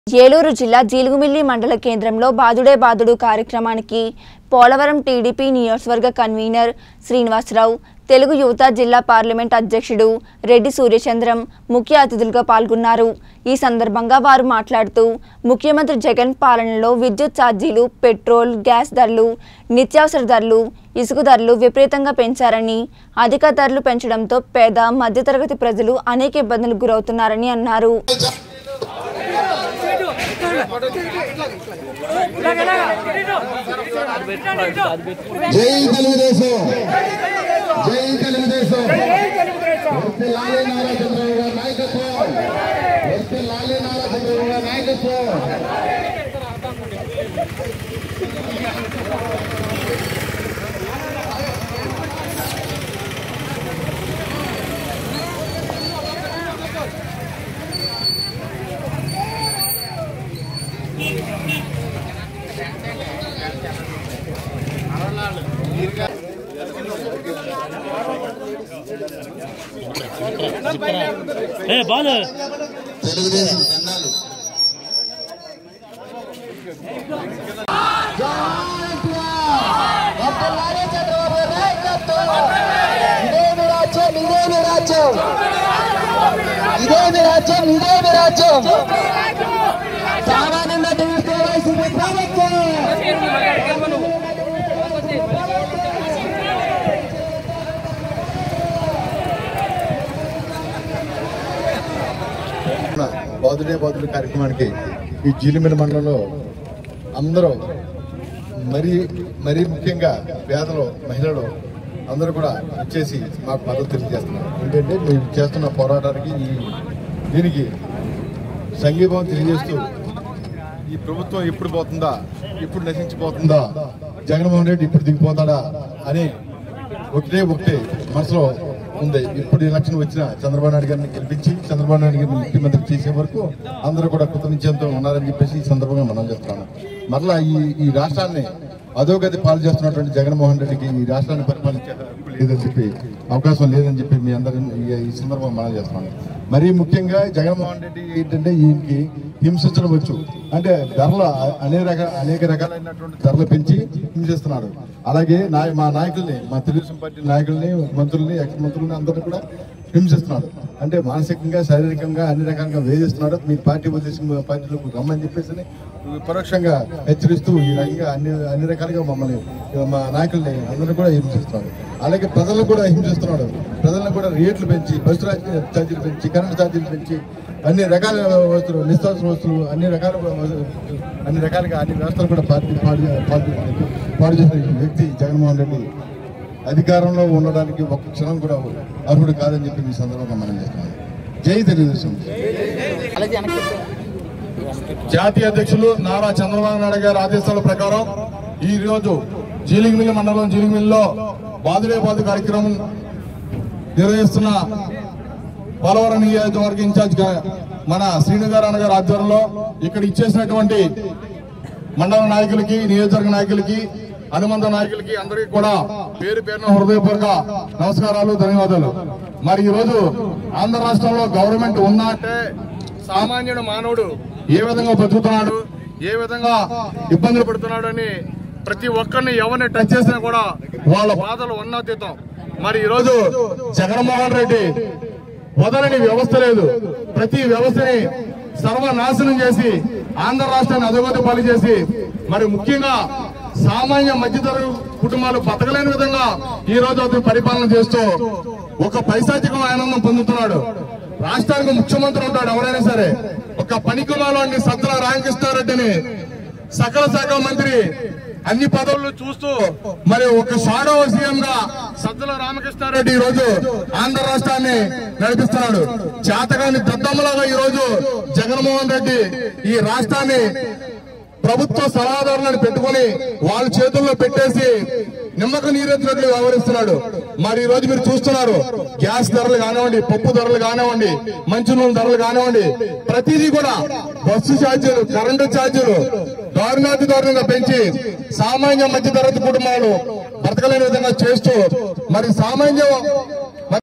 ఏలూరు జిల్లా జీలుగుమిల్లి మండల కేంద్రంలో బాదుడే బాదుడు కార్యక్రమానికి పోలవరం టీడీపీ నియోజకవర్గ కన్వీనర్ శ్రీనివాసరావు తెలుగు యువత జిల్లా పార్లమెంట్ అధ్యక్షుడు రెడ్డి సూర్యచంద్రం ముఖ్య అతిథులుగా పాల్గొన్నారు ఈ సందర్భంగా వారు మాట్లాడుతూ ముఖ్యమంత్రి జగన్ పాలనలో విద్యుత్ ఛార్జీలు పెట్రోల్ గ్యాస్ ధరలు నిత్యావసర ధరలు ఇసుక ధరలు విపరీతంగా పెంచారని అధిక ధరలు పెంచడంతో పేద మధ్యతరగతి ప్రజలు అనేక ఇబ్బందులకు గురవుతున్నారని అన్నారు జై తెలుగుదేశం జై తెలుగుదేశం వస్తే లాలే నారా చంద్రబాబు గారి నాయకత్వం వస్తే లాలే నారా చంద్రబాబు గారి నాయకత్వం ఏ బాలు తెలుగుదేశం జెండాలు ఇదేమి రాజ్యం ఇదేమి రాజ్యం ఇదేమి రాజ్యం ఇదేమి రాజ్యం సామాన్యంగా తీసుకోవాల్సింది ప్రభుత్వం బాదుడే బాదుడు కార్యక్రమానికి ఈ జీలిమిన మండలంలో అందరూ మరీ మరీ ముఖ్యంగా పేదలు మహిళలు అందరూ కూడా వచ్చేసి మాకు మద్దతు తెలియజేస్తున్నారు ఏంటంటే మేము చేస్తున్న పోరాటానికి ఈ దీనికి సంఘీభావం తెలియజేస్తూ ఈ ప్రభుత్వం ఎప్పుడు పోతుందా ఎప్పుడు నశించిపోతుందా జగన్మోహన్ రెడ్డి ఇప్పుడు దిగిపోతాడా అని ఒకటే ఒకటే మనసులో ఉంది ఇప్పుడు ఎలక్షన్ వచ్చిన చంద్రబాబు నాయుడు గారిని గెలిపించి చంద్రబాబు నాయుడు గారిని ముఖ్యమంత్రి చేసే వరకు అందరూ కూడా కృతనిశ్చయంతో ఉన్నారని చెప్పేసి ఈ సందర్భంగా మనం చెప్తాను మరలా ఈ ఈ రాష్ట్రాన్ని అధోగతి పాలు చేస్తున్నటువంటి జగన్మోహన్ రెడ్డికి ఈ రాష్ట్రాన్ని పరిపాలించే హక్కు లేదని చెప్పి అవకాశం లేదని చెప్పి మీ అందరి ఈ- ఈ సందర్భంగా మనం చేస్తున్నాను మరీ ముఖ్యంగా జగన్మోహన్ రెడ్డి ఏంటంటే ఈయనకి హింసించడం వచ్చు అంటే ధరలు అనేక రకాల అనేక రకాలైనటువంటి ధరలు పెంచి హింసిస్తున్నాడు అలాగే నా మా నాయకుల్ని మా తెలుగుదేశం పార్టీ నాయకుల్ని మంత్రుల్ని ఎక్స్ మంత్రుల్ని అందరినీ కూడా హింసిస్తున్నాడు అంటే మానసికంగా శారీరకంగా అన్ని రకాలుగా వేధిస్తున్నాడు మీ పార్టీ ఉద్దేశం పార్టీలోకి రమ్మని చెప్పేసి పరోక్షంగా హెచ్చరిస్తూ ఈ రకంగా అన్ని అన్ని రకాలుగా మమ్మల్ని మా నాయకుల్ని అందరినీ కూడా హింసిస్తున్నాడు అలాగే ప్రజలను కూడా హింసిస్తున్నాడు ప్రజలను కూడా రేట్లు పెంచి బస్సు రా- ఛార్జీలు పెంచి కరెంట్ ఛార్జీలు పెంచి అన్ని రకాల వస్తువులు నిత్యావసర వస్తువులు అన్ని రకాల అన్ని రకాలుగా అన్ని వ్యవస్థలు కూడా పార్టీ పాడు పార్టీ పాడు చేసిన వ్యక్తి జగన్మోహన్ రెడ్డి అధికారంలో ఉండడానికి ఒక్క క్షణం కూడా అర్హుడు కాదని చెప్పి మీ సందర్భంగా మనం చేస్తున్నాం జై తెలుగుదేశం జాతీయ అధ్యక్షులు నారా చంద్రబాబు నాయుడు గారి ఆదేశాల ప్రకారం ఈ రోజు జీలిగిమిల్లి మండలం జీలిగిమిల్లిలో బాదుడే బాదు కార్యక్రమం నిర్వహిస్తున్న పోలవరం నియోజకవర్గ ఇన్ఛార్జ్ గా మన శ్రీనుగారాయణ గారి ఆధ్వర్యంలో ఇక్కడ ఇచ్చేసినటువంటి మండల నాయకులకి నియోజకవర్గ నాయకులకి అనుబంధ నాయకులకి అందరికీ కూడా పేరు పేరున హృదయపూర్వక నమస్కారాలు ధన్యవాదాలు మరి ఈ రోజు ఆంధ్ర రాష్ట్రంలో గవర్నమెంట్ ఉన్నా అంటే సామాన్యుడు మానవుడు ఏ విధంగా బతుకుతున్నాడు ఏ విధంగా ఇబ్బందులు పడుతున్నాడు అని ప్రతి ఒక్కరిని ఎవరిని టచ్ చేసినా కూడా వాళ్ళ బాధలు ఉన్నతీతం మరి ఈ రోజు జగన్మోహన్ రెడ్డి వదలని వ్యవస్థ లేదు ప్రతి వ్యవస్థని సర్వనాశనం చేసి ఆంధ్ర రాష్ట్రాన్ని అధోగతి పాలు చేసి మరి ముఖ్యంగా సామాన్య మధ్యతరగతి కుటుంబాలు బతకలేని విధంగా ఈ రోజు అతను పరిపాలన చేస్తూ ఒక పైశాచికం ఆనందం పొందుతున్నాడు రాష్ట్రానికి ముఖ్యమంత్రి ఉంటాడు ఎవరైనా సరే ఒక పనికిమాలోని సత్తుల రామకృష్ణారెడ్డిని సకల శాఖ మంత్రి అన్ని పదవులు చూస్తూ మరి ఒక షాడో సీఎం గా సజ్జల రామకృష్ణారెడ్డి ఈ రోజు ఆంధ్ర రాష్ట్రాన్ని నడిపిస్తున్నాడు చేతగాని దద్దమ్మలాగా ఈ రోజు జగన్మోహన్ రెడ్డి ఈ రాష్ట్రాన్ని ప్రభుత్వ సలహాదారులను పెట్టుకొని వాళ్ళ చేతుల్లో పెట్టేసి నిమ్మక నీరెత్తినట్లు వ్యవహరిస్తున్నాడు మరి ఈ రోజు మీరు చూస్తున్నారు గ్యాస్ ధరలు కానివ్వండి పప్పు ధరలు కానివ్వండి మంచినూనె ధరలు కానివ్వండి ప్రతిదీ కూడా బస్సు ఛార్జీలు కరెంటు ఛార్జీలు దారుణాతి దారుణంగా పెంచి సామాన్య మధ్య తరగతి కుటుంబాలు బ్రతకలేని విధంగా చేస్తూ మరి సామాన్య